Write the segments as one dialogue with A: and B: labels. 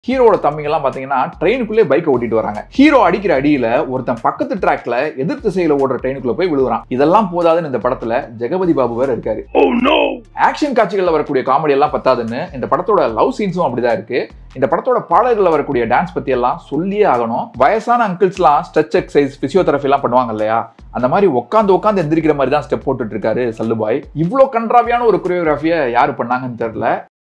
A: ஹீரோட தம்பிங்கெல்லாம் பாத்தீங்கன்னா ட்ரெயினுக்குள்ளே பைக்கை ஓட்டிட்டு வராங்க ஹீரோ அடிக்கிற அடியில ஒருத்தன் பக்கத்து ட்ராக்ல எதிர் திசையில ஓடுற ட்ரெயினுக்குள்ள போய் விழுகுறான் இதெல்லாம் போதாதுன்னு இந்த படத்துல ஜெகபதி பாபு வேற இருக்காரு ஆக்ஷன் காட்சிகள்ல வரக்கூடிய காமெடி எல்லாம் பத்தாதுன்னு இந்த படத்தோட லவ் சீன்ஸும் அப்படிதான் இருக்கு இந்த படத்தோட பாடல்கள்ல வரக்கூடிய டான்ஸ் பத்தி எல்லாம் சொல்லியே ஆகணும் வயசான அங்கிள்ஸ்லாம் ஸ்ட்ரெச் எக்ஸசைஸ் பிசியோதெரபி எல்லாம் பண்ணுவாங்க இல்லையா அந்த மாதிரி உட்காந்து உட்காந்து எந்திரிக்கிற மாதிரி தான் ஸ்டெப் போட்டுட்டு இருக்காரு சல்லுபாய் இவ்வளோ கன்றாவியான ஒரு கொரியோகிராஃபியை யாரு பண்ணாங்கன்னு தெரியல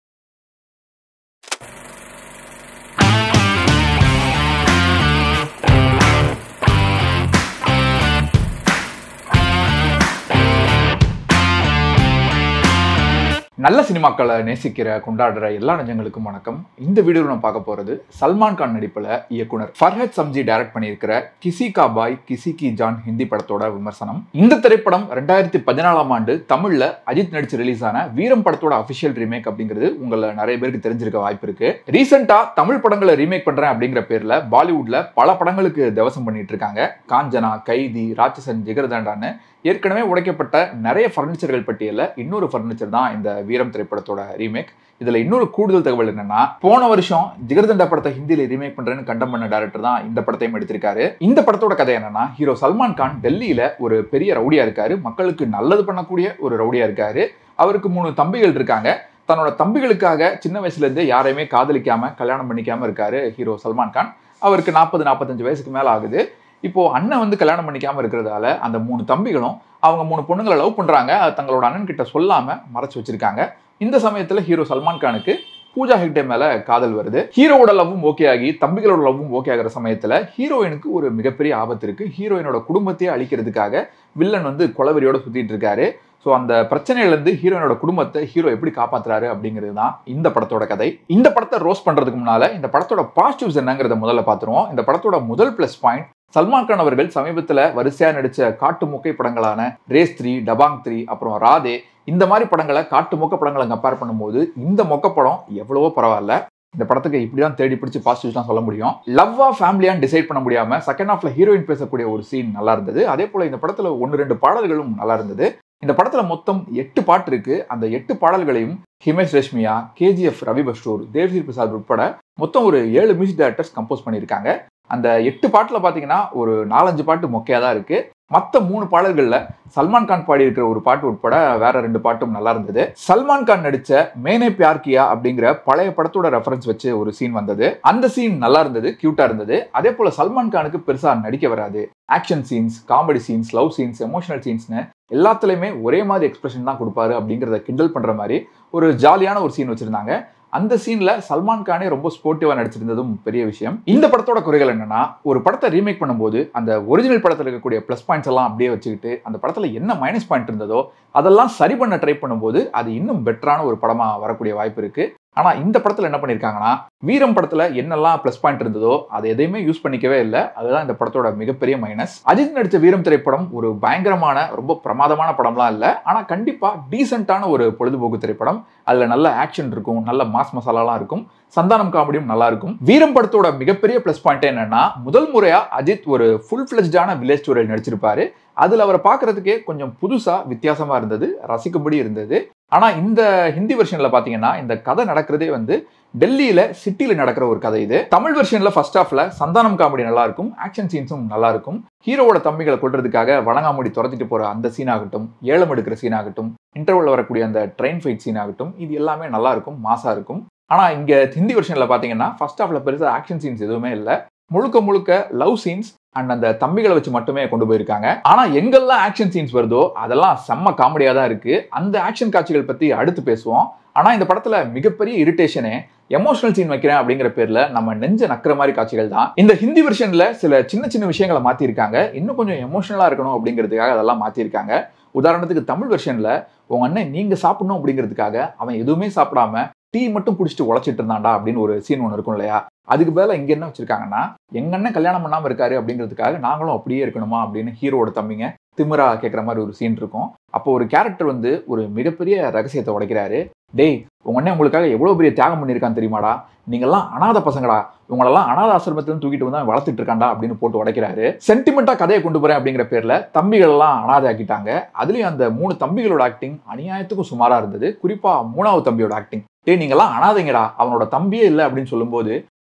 A: நல்ல சினிமாக்களை நேசிக்கிற கொண்டாடுற எல்லா நெஞ்சங்களுக்கும் வணக்கம் இந்த வீடியோவில் நம்ம பார்க்க போறது சல்மான் கான் நடிப்பில் இயக்குனர் ஃபர்ஹத் சம்ஜி டைரக்ட் பண்ணியிருக்கிற கிசி கா பாய் கிசி கி ஜான் ஹிந்தி படத்தோட விமர்சனம் இந்த திரைப்படம் ரெண்டாயிரத்தி பதினாலாம் ஆண்டு தமிழ்ல அஜித் நடிச்சு ரிலீஸ் ஆன வீரம் படத்தோட அபிஷியல் ரீமேக் அப்படிங்கிறது உங்களை நிறைய பேருக்கு தெரிஞ்சிருக்க வாய்ப்பு இருக்கு ரீசெண்டா தமிழ் படங்களை ரீமேக் பண்றேன் அப்படிங்கிற பேர்ல பாலிவுட்ல பல படங்களுக்கு தவசம் பண்ணிட்டு இருக்காங்க காஞ்சனா கைதி ராட்சசன் ஜிகர்தாண்டான்னு ஏற்கனவே உடைக்கப்பட்ட நிறைய ஃபர்னிச்சர்கள் பட்டியலில் இன்னொரு ஃபர்னிச்சர் தான் இந்த வீரம் திரைப்படத்தோட ரீமேக் இதுல இன்னொரு கூடுதல் தகவல் என்னன்னா போன வருஷம் ஜிகர்தண்டா படத்தை ஹிந்தியில ரீமேக் பண்றேன்னு கண்டம் பண்ண டேரக்டர் தான் இந்த படத்தையும் எடுத்திருக்காரு இந்த படத்தோட கதை என்னன்னா ஹீரோ சல்மான் கான் டெல்லியில ஒரு பெரிய ரவுடியா இருக்காரு மக்களுக்கு நல்லது பண்ணக்கூடிய ஒரு ரவுடியா இருக்காரு அவருக்கு மூணு தம்பிகள் இருக்காங்க தன்னோட தம்பிகளுக்காக சின்ன வயசுல இருந்தே யாரையுமே காதலிக்காம கல்யாணம் பண்ணிக்காம இருக்காரு ஹீரோ சல்மான் கான் அவருக்கு நாற்பது நாற்பத்தஞ்சு வயசுக்கு மேல ஆகுது இப்போ அண்ணன் வந்து கல்யாணம் பண்ணிக்காம இருக்கிறதால அந்த மூணு தம்பிகளும் அவங்க மூணு பொண்ணுங்களை லவ் பண்றாங்க அது தங்களோட அண்ணன் கிட்ட சொல்லாம மறைச்சு வச்சிருக்காங்க இந்த சமயத்துல ஹீரோ சல்மான் கானுக்கு பூஜா ஹெக்டே மேல காதல் வருது ஹீரோவோட லவ்வும் ஓகே ஆகி தம்பிகளோட லவ்வும் ஓகே ஆகிற சமயத்துல ஹீரோயினுக்கு ஒரு மிகப்பெரிய ஆபத்து இருக்கு ஹீரோயினோட குடும்பத்தையே அழிக்கிறதுக்காக வில்லன் வந்து கொலவெறியோட சுத்திட்டு இருக்காரு ஸோ அந்த பிரச்சனையிலேருந்து ஹீரோயினோட குடும்பத்தை ஹீரோ எப்படி காப்பாத்துறாரு அப்படிங்கிறது தான் இந்த படத்தோட கதை இந்த படத்தை ரோஸ் பண்றதுக்கு முன்னால இந்த படத்தோட பாசிட்டிவ்ஸ் என்னங்கிறத முதல்ல பார்த்துருவோம் இந்த படத்தோட முதல் பிளஸ் பாயிண்ட் சல்மான் கான் அவர்கள் சமீபத்தில் வரிசையா நடிச்ச காட்டு முக்கை படங்களான ரேஸ் த்ரீ டபாங் த்ரீ அப்புறம் ராதே இந்த மாதிரி படங்களை காட்டு மொக்க படங்களை கம்பேர் பண்ணும்போது இந்த மொக்க படம் எவ்வளவோ பரவாயில்ல இந்த படத்துக்கு இப்படி தான் தேடி பிடிச்சி பாசிட்டிவ்ஸ் தான் சொல்ல முடியும் லவ்வா ஃபேமிலியான்னு டிசைட் பண்ண முடியாம செகண்ட் ஹாஃப்ல ஹீரோயின் பேசக்கூடிய ஒரு சீன் நல்லா இருந்தது அதே போல இந்த படத்துல ஒன்று ரெண்டு பாடல்களும் நல்லா இருந்தது இந்த படத்துல மொத்தம் எட்டு பாட்டு இருக்கு அந்த எட்டு பாடல்களையும் ஹிமேஷ் ரேஷ்மியா கேஜிஎஃப் ரவி பஸ்டூர் தேவ்ஜி பிரசாத் உட்பட மொத்தம் ஒரு ஏழு மியூசிக் டைரக்டர்ஸ் கம்போஸ் பண்ணியிருக்காங்க அந்த எட்டு பாட்டில் பார்த்தீங்கன்னா ஒரு நாலஞ்சு பாட்டு மொக்கையாக தான் இருக்கு மற்ற மூணு பாடல்களில் சல்மான் கான் பாடி இருக்கிற ஒரு பாட்டு உட்பட வேற ரெண்டு பாட்டும் நல்லா இருந்தது சல்மான் கான் நடிச்ச மேனே பியார் கியா அப்படிங்கிற பழைய படத்தோட ரெஃபரன்ஸ் வச்சு ஒரு சீன் வந்தது அந்த சீன் நல்லா இருந்தது கியூட்டா இருந்தது அதே போல சல்மான் கானுக்கு பெருசா நடிக்க வராது action scenes comedy scenes love scenes emotional சீன்ஸ்னு எல்லாத்துலயுமே ஒரே மாதிரி எக்ஸ்பிரஷன் தான் கொடுப்பாரு அப்படிங்கிறத கிண்டல் பண்ற மாதிரி ஒரு ஜாலியான ஒரு சீன் வச்சிருந்தாங்க அந்த சீன்ல சல்மான் கானே ரொம்ப ஸ்போர்ட்டிவா நடிச்சிருந்ததும் பெரிய விஷயம் இந்த படத்தோட குறைகள் என்னன்னா ஒரு படத்தை ரீமேக் பண்ணும்போது அந்த ஒரிஜினல் படத்தில் இருக்கக்கூடிய ப்ளஸ் பாயிண்ட்ஸ் எல்லாம் அப்படியே வச்சுக்கிட்டு அந்த படத்துல என்ன மைனஸ் பாயிண்ட் இருந்ததோ அதெல்லாம் சரி பண்ண ட்ரை பண்ணும்போது அது இன்னும் பெட்டரான ஒரு படமா வரக்கூடிய வாய்ப்பு இருக்கு ஆனா இந்த படத்துல என்ன பண்ணிருக்காங்கன்னா வீரம் படத்துல என்னெல்லாம் ப்ளஸ் பாயிண்ட் இருந்ததோ அதை எதையுமே யூஸ் பண்ணிக்கவே இல்லை அதுதான் இந்த படத்தோட மிகப்பெரிய மைனஸ் அஜித் நடிச்ச வீரம் திரைப்படம் ஒரு பயங்கரமான ரொம்ப பிரமாதமான படம்லாம் இல்லை ஆனா கண்டிப்பா டீசென்டான ஒரு பொழுதுபோக்கு திரைப்படம் அதுல நல்ல ஆக்ஷன் இருக்கும் நல்ல மாஸ் மசாலாலாம் இருக்கும் சந்தானம் காமெடியும் நல்லா இருக்கும் வீரம் படத்தோட மிகப்பெரிய ப்ளஸ் பாயிண்ட் என்னன்னா முதல் முறையா அஜித் ஒரு ஃபுல் ஃபிளஜ்டான வில்லேஜ் ஸ்டோரியில் நடிச்சிருப்பாரு அதுல அவரை பார்க்கறதுக்கே கொஞ்சம் புதுசா வித்தியாசமா இருந்தது ரசிக்கும்படி இருந்தது ஆனா இந்த ஹிந்தி வெர்ஷன்ல பாத்தீங்கன்னா இந்த கதை நடக்கிறதே வந்து டெல்லியில சிட்டில நடக்கிற ஒரு கதை இது தமிழ் வெர்ஷன்ல ஃபர்ஸ்ட் ஹாஃப்ல சந்தானம் காமெடி நல்லா இருக்கும் ஆக்ஷன் சீன்ஸும் நல்லா இருக்கும் ஹீரோவோட தம்பிகளை கொள்றதுக்காக வணங்காமுடி துரத்திட்டு போற அந்த சீன் ஆகட்டும் ஏலம் எடுக்கிற சீன் ஆகட்டும் இன்டர்வல் வரக்கூடிய அந்த ட்ரெயின் ஃபைட் சீன் ஆகட்டும் இது எல்லாமே நல்லா இருக்கும் மாசா இருக்கும் ஆனா இங்க ஹிந்தி வெர்ஷன்ல பாத்தீங்கன்னா ஃபர்ஸ்ட் ஹாஃப்ல பெருசா ஆக்ஷன் சீன்ஸ் எதுவுமே இல்லை முழுக்க முழுக்க லவ் சீன்ஸ் அண்ட் அந்த தம்பிகளை வச்சு மட்டுமே கொண்டு போயிருக்காங்க ஆனா எங்கெல்லாம் ஆக்ஷன் சீன்ஸ் வருதோ அதெல்லாம் செம்ம காமெடியா தான் இருக்கு அந்த ஆக்ஷன் காட்சிகள் பத்தி அடுத்து பேசுவோம் ஆனா இந்த படத்துல மிகப்பெரிய இரிட்டேஷனே எமோஷனல் சீன் வைக்கிறேன் அப்படிங்கிற பேர்ல நம்ம நெஞ்ச நக்கிற மாதிரி காட்சிகள் தான் இந்த ஹிந்தி வெர்ஷன்ல சில சின்ன சின்ன விஷயங்களை மாத்திருக்காங்க இன்னும் கொஞ்சம் எமோஷனலா இருக்கணும் அப்படிங்கிறதுக்காக அதெல்லாம் மாத்திருக்காங்க உதாரணத்துக்கு தமிழ் வெர்ஷன்ல உங்க அண்ணன் நீங்க சாப்பிடணும் அப்படிங்கிறதுக்காக அவன் எதுவுமே சாப்பிடாம டீ மட்டும் குடிச்சிட்டு உழைச்சிட்டு இருந்தான்டா அப்படின்னு ஒரு சீன் ஒன்று இருக்கும் இல்லையா அதுக்கு பதிலாக இங்க என்ன வச்சிருக்காங்கன்னா எங்க அண்ணன் கல்யாணம் பண்ணாம இருக்காரு அப்படிங்கிறதுக்காக நாங்களும் அப்படியே இருக்கணுமா அப்படின்னு ஹீரோட தம்பிங்க திமிரா கேட்குற மாதிரி ஒரு சீன் இருக்கும் அப்போ ஒரு கேரக்டர் வந்து ஒரு மிகப்பெரிய ரகசியத்தை உடைக்கிறாரு டேய் உங்க அண்ணன் உங்களுக்காக எவ்வளவு பெரிய தியாகம் பண்ணியிருக்கான் தெரியுமாடா நீங்கெல்லாம் அனாத பசங்கடா இவங்களெல்லாம் அனாத ஆசிரமத்துல தூக்கிட்டு வந்து வளர்த்துட்டு இருக்காண்டா அப்படின்னு போட்டு உடைக்கிறாரு சென்டிமெண்டா கதையை கொண்டு போறேன் அப்படிங்கிற பேர்ல தம்பிகள் எல்லாம் அனாதை ஆக்கிட்டாங்க அதுலயும் அந்த மூணு தம்பிகளோட ஆக்டிங் அநியாயத்துக்கும் சுமாரா இருந்தது குறிப்பா மூணாவது தம்பியோட ஆக்டிங் டேய் நீங்கெல்லாம் அனாதைங்கடா அவனோட தம்பியே இல்லை அப்படின்னு சொல்லும்போது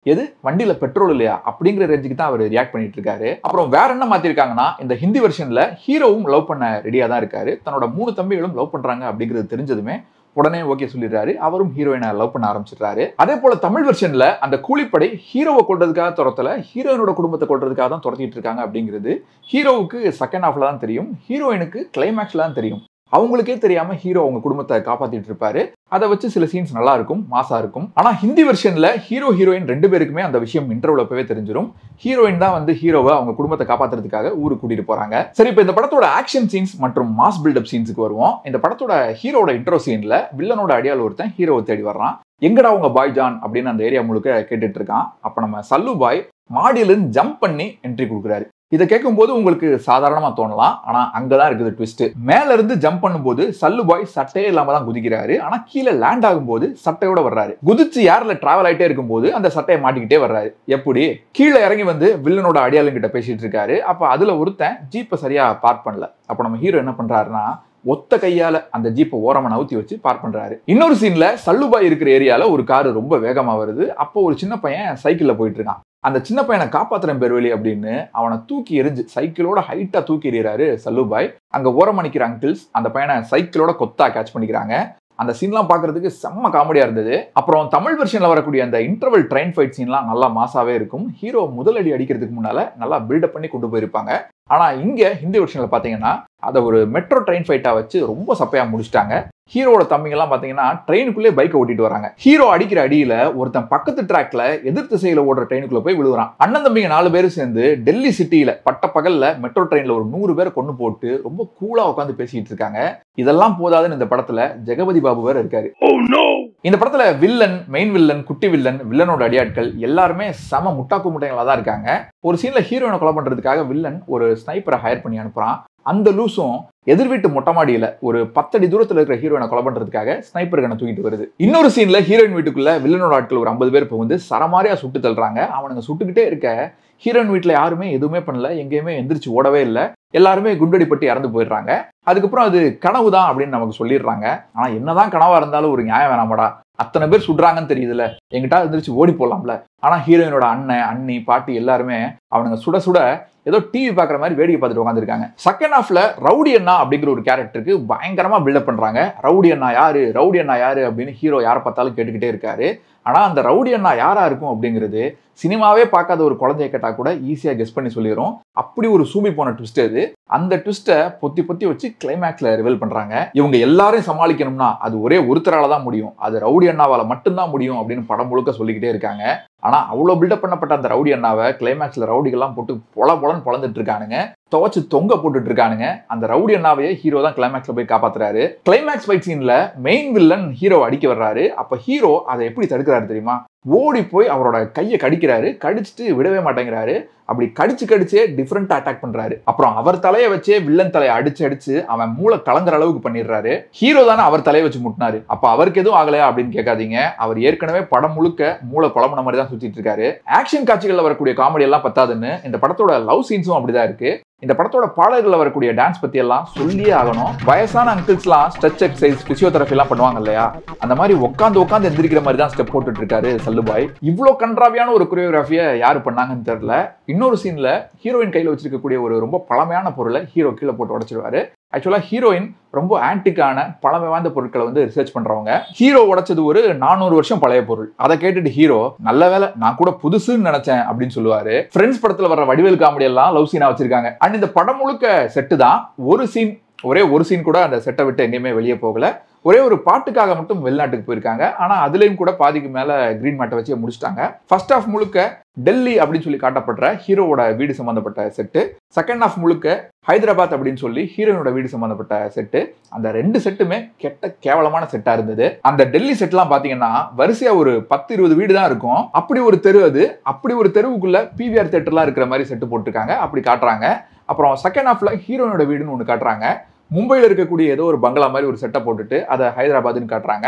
A: எது வண்டியில பெட்ரோல் இல்லையா அப்படிங்கிற ரேஞ்சுக்கு தான் அவர் ரியாக்ட் பண்ணிட்டு இருக்காரு அப்புறம் வேற என்ன மாத்திருக்காங்கன்னா இந்த ஹிந்தி வெர்ஷன்ல ஹீரோவும் லவ் பண்ண ரெடியா தான் இருக்காரு தன்னோட மூணு தம்பிகளும் லவ் பண்றாங்க அப்படிங்கிறது தெரிஞ்சதுமே உடனே ஓகே சொல்லிடுறாரு அவரும் ஹீரோயினை லவ் பண்ண ஆரம்பிச்சிடுறாரு அதே போல தமிழ் வெர்ஷன்ல அந்த கூலிப்படை ஹீரோவை கொள்றதுக்காக துரத்தல ஹீரோயினோட குடும்பத்தை கொள்றதுக்காக தான் துரத்திட்டு இருக்காங்க அப்படிங்கிறது ஹீரோவுக்கு செகண்ட் ஹாஃப்ல தான் தெரியும் ஹீரோயினுக்கு கிளைமேக்ஸ்ல தான் தெரியும் அவங்களுக்கே தெரியாம ஹீரோ அவங்க குடும்பத்தை காப்பாத்திட்டு இருப்பாரு அதை வச்சு சில சீன்ஸ் நல்லா இருக்கும் மாசா இருக்கும் ஆனா ஹிந்தி வெர்ஷன்ல ஹீரோ ஹீரோயின் ரெண்டு பேருக்குமே அந்த விஷயம் இன்டர்வியூல போய் தெரிஞ்சிடும் ஹீரோயின் தான் வந்து ஹீரோவை அவங்க குடும்பத்தை காப்பாத்துறதுக்காக ஊருக்கு கூட்டிட்டு போறாங்க சரி இப்போ இந்த படத்தோட ஆக்ஷன் சீன்ஸ் மற்றும் மாஸ் பில்டப் சீன்ஸுக்கு வருவோம் இந்த படத்தோட ஹீரோட இன்ட்ரோ சீன்ல வில்லனோட அடியால் ஒருத்தன் ஹீரோவை தேடி வர்றான் எங்கடா உங்க பாய் ஜான் அப்படின்னு அந்த ஏரியா முழுக்க கேட்டுட்டு இருக்கான் அப்ப நம்ம சல்லு பாய் மாடியிலிருந்து ஜம்ப் பண்ணி என்ட்ரி கொடுக்குறாரு இதை கேட்கும்போது உங்களுக்கு சாதாரணமா தோணலாம் ஆனா அங்கதான் இருக்குது ட்விஸ்ட் மேல இருந்து ஜம்ப் பண்ணும்போது சல்லு பாய் சட்டையே இல்லாம தான் குதிக்கிறாரு ஆனா கீழே லேண்ட் ஆகும்போது சட்டையோட வர்றாரு குதிச்சு ஏர்ல டிராவல் ஆயிட்டே இருக்கும்போது அந்த சட்டையை மாட்டிக்கிட்டே வர்றாரு எப்படி கீழே இறங்கி வந்து வில்லனோட அடியாளுங்கிட்ட பேசிட்டு இருக்காரு அப்ப அதுல ஒருத்தன் ஜீப்பை சரியா பார்க் பண்ணல அப்ப நம்ம ஹீரோ என்ன பண்றாருன்னா ஒத்த கையால அந்த ஜீப்பை ஓரமா நவுத்தி வச்சு பார்க் பண்றாரு இன்னொரு சீன்ல சல்லுபாய் இருக்கிற ஏரியால ஒரு காரு ரொம்ப வேகமா வருது அப்போ ஒரு சின்ன பையன் சைக்கிள்ல போயிட்டு இருக்கான் அந்த சின்ன பையனை காப்பாத்துறேன் பெருவெளி அப்படின்னு அவனை தூக்கி எரிஞ்சு சைக்கிளோட ஹைட்டா தூக்கி எறிகிறாரு சல்லுபாய் அங்க ஓரமா நிக்கிற அங்கிள்ஸ் அந்த பையனை சைக்கிளோட கொத்தா கேட்ச் பண்ணிக்கிறாங்க அந்த சீன்லாம் பார்க்கறதுக்கு செம்ம காமெடியா இருந்தது அப்புறம் தமிழ் வெர்ஷன்ல வரக்கூடிய அந்த இன்டர்வல் ட்ரெயின் ஃபைட் சீன்லாம் நல்லா மாசாவே இருக்கும் ஹீரோ முதலடி அடிக்கிறதுக்கு முன்னால நல்லா பில்டப் பண்ணி கொண்டு போயிருப்பாங்க ஆனா இங்க ஹிந்தி வெர்ஷன்ல பாத்தீங்கன்னா அதை ஒரு மெட்ரோ ட்ரெயின் ஃபைட்டா வச்சு ரொம்ப சப்பையா முடிச்சிட்டாங்க ஹீரோட தம்பிங்கெல்லாம் பாத்தீங்கன்னா ட்ரெயினுக்குள்ளே பைக்கை ஓட்டிட்டு வராங்க ஹீரோ அடிக்கிற அடியில ஒருத்தன் பக்கத்து ட்ராக்ல எதிர் திசையில ஓடுற ட்ரெயினுக்குள்ள போய் விழுவுறான் அண்ணன் தம்பிங்க நாலு பேரும் சேர்ந்து டெல்லி சிட்டியில பட்ட பகல்ல மெட்ரோ ட்ரெயின்ல ஒரு நூறு பேரை கொண்டு போட்டு ரொம்ப கூலா உட்காந்து பேசிட்டு இருக்காங்க இதெல்லாம் போதாதுன்னு இந்த படத்துல ஜெகபதி பாபு வேற இருக்காரு இந்த படத்துல வில்லன் மெயின் வில்லன் குட்டி வில்லன் வில்லனோட அடியாட்கள் எல்லாருமே செம முட்டாக்கு முட்டைகளா தான் இருக்காங்க ஒரு சீன்ல ஹீரோயினை கொலை பண்றதுக்காக வில்லன் ஒரு ஸ்னைப்பரை ஹையர் பண்ணி அனுப்புறான் அந்த லூசும் எதிர் வீட்டு மொட்டை மாடியில ஒரு பத்தடி தூரத்துல இருக்கிற ஹீரோயினை கொலை பண்றதுக்காக ஸ்னைப்பர் கண்ணை தூக்கிட்டு வருது இன்னொரு சீன்ல ஹீரோயின் வீட்டுக்குள்ள வில்லனோட ஆட்கள் ஒரு ஐம்பது பேர் புகுந்து சரமாரியா சுட்டு தள்ளுறாங்க அவனுங்க சுட்டுக்கிட்டே இருக்க ஹீரோயின் வீட்டுல யாருமே எதுவுமே பண்ணல எங்கேயுமே எந்திரிச்சு ஓடவே இல்லை எல்லாருமே குண்டடிப்பட்டு இறந்து போயிடுறாங்க அதுக்கப்புறம் அது கனவு தான் அப்படின்னு நமக்கு சொல்லிடுறாங்க ஆனா என்னதான் கனவா இருந்தாலும் ஒரு நியாயம் வேணாமடா அத்தனை பேர் சுடுறாங்கன்னு தெரியுதுல எங்கிட்ட எந்திரிச்சு ஓடி போடலாம்ல ஆனா ஹீரோயினோட அண்ணன் அண்ணி பாட்டி எல்லாருமே அவனுங்க சுட சுட ஏதோ டிவி பார்க்குற மாதிரி வேடிக்கை பார்த்துட்டு உட்காந்துருக்காங்க செகண்ட் ஹாஃப்ல ரவுடி அண்ணா அப்படிங்கிற ஒரு கேரக்டருக்கு பயங்கரமா பில்டப் பண்றாங்க ரவுடி அண்ணா யாரு ரவுடி அண்ணா யாரு அப்படின்னு ஹீரோ யாரை பார்த்தாலும் கேட்டுக்கிட்டே இருக்காரு ஆனா அந்த ரவுடி அண்ணா யாரா இருக்கும் அப்படிங்கிறது சினிமாவே பார்க்காத ஒரு குழந்தைய கேட்டா கூட ஈஸியா கெஸ் பண்ணி சொல்லிடும் அப்படி ஒரு சூமி போன ட்விஸ்ட் அது அந்த ட்விஸ்ட்டை பொத்தி பொத்தி வச்சு கிளைமேக்ஸ்ல ரிவீல் பண்றாங்க இவங்க எல்லாரையும் சமாளிக்கணும்னா அது ஒரே ஒருத்தரால தான் முடியும் அது ரவுடி அண்ணாவால மட்டும்தான் முடியும் அப்படின்னு படம் முழுக்க சொல்லிக்கிட்டே இருக்காங்க ஆனா அவ்வளவு பில்டப் பண்ணப்பட்ட அந்த ரவுடி அண்ணாவை கிளைமேக்ஸ்ல ரவுடிகள்லாம் போட்டு பொல பொலன்னு பொழந்துட்டு இருக்கானுங்க துவச்சு தொங்க போட்டுட்டு இருக்கானுங்க அந்த ரவுடி அண்ணாவையே ஹீரோ தான் கிளைமேக்ஸ்ல போய் காப்பாத்துறாரு கிளைமேக்ஸ் ஃபைட் சீன்ல மெயின் வில்லன் ஹீரோ அடிக்க வர்றாரு அப்ப ஹீரோ அதை எப்படி தடுக்கிறாரு தெரியுமா ஓடி போய் அவரோட கையை கடிக்கிறாரு கடிச்சிட்டு விடவே மாட்டேங்கிறாரு அப்படி கடிச்சு கடிச்சே டிஃப்ரெண்டா அட்டாக் பண்றாரு அப்புறம் அவர் தலையை வச்சே வில்லன் தலையை அடிச்சு அடிச்சு அவன் மூளை கலங்குற அளவுக்கு பண்ணிடுறாரு ஹீரோ தானே அவர் தலையை வச்சு முட்டினாரு அப்ப அவருக்கு எதுவும் ஆகலையா அப்படின்னு கேட்காதீங்க அவர் ஏற்கனவே படம் முழுக்க மூளை குழம்புன மாதிரி தான் சுத்திட்டு இருக்காரு ஆக்ஷன் காட்சிகள்ல வரக்கூடிய காமெடி எல்லாம் பத்தாதுன்னு இந்த படத்தோட லவ் சீன்ஸும் அப்படிதான் இருக்கு இந்த படத்தோட பாடல்களில் வரக்கூடிய டான்ஸ் பத்தி எல்லாம் சொல்லியே ஆகணும் வயசான அங்கிள்ஸ்லாம் ஸ்ட்ரெச் எக்ஸசைஸ் பிசியோதெரபி எல்லாம் பண்ணுவாங்க இல்லையா அந்த மாதிரி உட்காந்து உட்காந்து எந்திரிக்கிற மாதிரி தான் ஸ்டெப் போட்டுட்டு இருக்காரு சல்லுபாய் இவ்வளோ கன்றாவியான ஒரு கொரியோகிராஃபியை யாரு பண்ணாங்கன்னு தெரியல இன்னொரு சீன்ல ஹீரோயின் கையில் வச்சிருக்கக்கூடிய ஒரு ரொம்ப பழமையான பொருளை ஹீரோ கீழே போட்டு உடைச்சிருவாரு ஆக்சுவலாக ஹீரோயின் ரொம்ப ஆன்டிக்கான பழமை வாய்ந்த பொருட்களை வந்து ரிசர்ச் பண்றவங்க ஹீரோ உடைச்சது ஒரு நானூறு வருஷம் பழைய பொருள் அதை கேட்டுட்டு ஹீரோ நல்ல வேலை நான் கூட புதுசுன்னு நினைச்சேன் அப்படின்னு சொல்லுவாரு ஃப்ரெண்ட்ஸ் படத்துல வர வடிவேல் காமெடி எல்லாம் லவ் சீனா வச்சிருக்காங்க அண்ட் இந்த படம் முழுக்க செட்டு தான் ஒரு சீன் ஒரே ஒரு சீன் கூட அந்த செட்டை விட்டு எங்கேயுமே வெளியே போகல ஒரே ஒரு பாட்டுக்காக மட்டும் வெளிநாட்டுக்கு போயிருக்காங்க ஆனா அதுலயும் கூட பாதிக்கு மேல கிரீன் மேட்டை வச்சு முடிச்சிட்டாங்க ஃபர்ஸ்ட் ஆஃப் முழுக்க டெல்லி அப்படின்னு சொல்லி காட்டப்படுற ஹீரோவோட வீடு சம்பந்தப்பட்ட செட்டு செகண்ட் ஆஃப் முழுக்க ஹைதராபாத் அப்படின்னு சொல்லி ஹீரோயினோட வீடு சம்பந்தப்பட்ட செட்டு அந்த ரெண்டு செட்டுமே கெட்ட கேவலமான செட்டா இருந்தது அந்த டெல்லி செட்லாம் பாத்தீங்கன்னா வரிசையா ஒரு பத்து இருபது வீடு தான் இருக்கும் அப்படி ஒரு தெரு அது அப்படி ஒரு தெருவுக்குள்ள பிவிஆர் தேட்டர்லாம் இருக்கிற மாதிரி செட்டு போட்டிருக்காங்க அப்படி காட்டுறாங்க அப்புறம் செகண்ட் ஹாஃப்ல ஹீரோயினோட வீடுன்னு ஒன்று காட்டுறாங்க மும்பையில் இருக்கக்கூடிய ஏதோ ஒரு பங்களா மாதிரி ஒரு செட்டை போட்டுட்டு அதை ஹைதராபாத்னு காட்டுறாங்க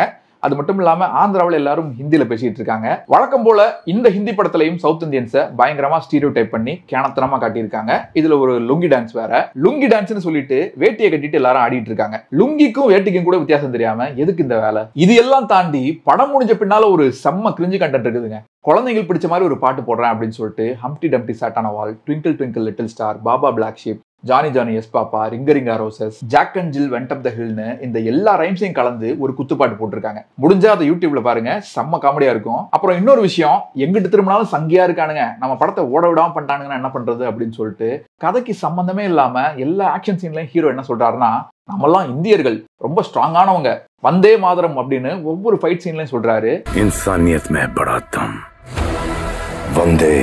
A: அது மட்டும் இல்லாம ஆந்திராவில் எல்லாரும் ஹிந்தியில பேசிட்டு இருக்காங்க வழக்கம் போல இந்த ஹிந்தி படத்திலையும் சவுத் இந்தியன்ஸை பயங்கரமா ஸ்டீரியோ டைப் பண்ணி கேனத்தனமா காட்டியிருக்காங்க இதுல ஒரு லுங்கி டான்ஸ் வேற லுங்கி டான்ஸ்னு சொல்லிட்டு வேட்டியை கட்டிட்டு எல்லாரும் ஆடிட்டு இருக்காங்க லுங்கிக்கும் வேட்டிக்கும் கூட வித்தியாசம் தெரியாம எதுக்கு இந்த வேலை இது எல்லாம் தாண்டி படம் முடிஞ்ச பின்னால ஒரு செம்ம கிரிஞ்சு கண்டென்ட் இருக்குதுங்க குழந்தைங்களுக்கு பிடிச்ச மாதிரி ஒரு பாட்டு போடுறேன் அப்படின்னு சொல்லிட்டு humpty dumpty sat on a wall twinkle twinkle little star baa baa black sheep Johnny Johnny yes papa ring a ring a roses Jack and Jill went up the ஹில்னு இந்த எல்லா ரைம்ஸையும் கலந்து ஒரு குத்துப்பாட்டு போட்டிருக்காங்க முடிஞ்சா அதை யூடியூப்ல பாருங்க செம்ம காமெடியா இருக்கும் அப்புறம் இன்னொரு விஷயம் எங்கிட்டு திரும்பினாலும் சங்கியா இருக்கானுங்க நம்ம படத்தை ஓட விடாம பண்ணிட்டானுங்கன்னா என்ன பண்றது அப்படின்னு சொல்லிட்டு கதைக்கு சம்பந்தமே இல்லாம எல்லா ஆக்ஷன் சீன்லயும் ஹீரோ என்ன சொல்றாருன்னா நம்மெல்லாம் இந்தியர்கள் ரொம்ப ஸ்ட்ராங்கானவங்க வந்தே மாதரம் அப்படின்னு ஒவ்வொரு ஃபைட் சீன்லயும் சொல்றாரு
B: इंसानियत में बड़ा दम वंदे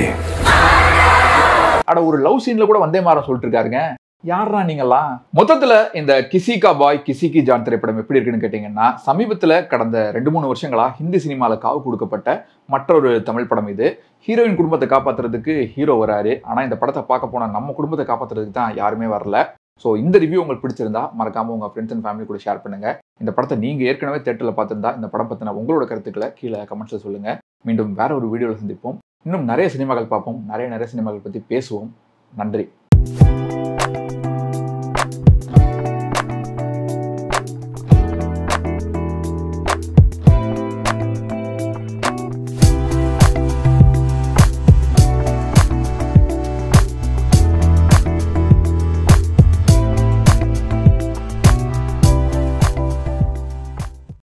A: அட ஒரு லவ் சீன்ல கூட வந்தே மாறம் சொல்லிட்டு இருக்காருங்க யாரா நீங்கெல்லாம் மொத்தத்துல இந்த கிசிகா பாய் கிசிகி ஜான் திரைப்படம் எப்படி இருக்குன்னு கேட்டீங்கன்னா சமீபத்துல கடந்த ரெண்டு மூணு வருஷங்களா ஹிந்தி சினிமால காவு கொடுக்கப்பட்ட மற்றொரு தமிழ் படம் இது ஹீரோயின் குடும்பத்தை காப்பாத்துறதுக்கு ஹீரோ வராரு ஆனா இந்த படத்தை பார்க்க போனா நம்ம குடும்பத்தை காப்பாத்துறதுக்கு தான் யாருமே வரல ஸோ இந்த ரிவ்யூ உங்களுக்கு பிடிச்சிருந்தா மறக்காம உங்க ஃப்ரெண்ட்ஸ் அண்ட் ஃபேமிலி கூட ஷேர் பண்ணுங்க இந்த படத்தை நீங்க ஏற்கனவே தேட்டரில் பார்த்திருந்தா இந்த படம் பத்தின உங்களோட கருத்துக்களை கீழே கமெண்ட்ஸ்ல சொல்லுங்க மீண்டும் வேற ஒரு வீடியோவில் சந்திப்போம் இன்னும் நிறைய சினிமாக்கள் பார்ப்போம் நிறைய நிறைய சினிமாக்கள் பத்தி பேசுவோம் நன்றி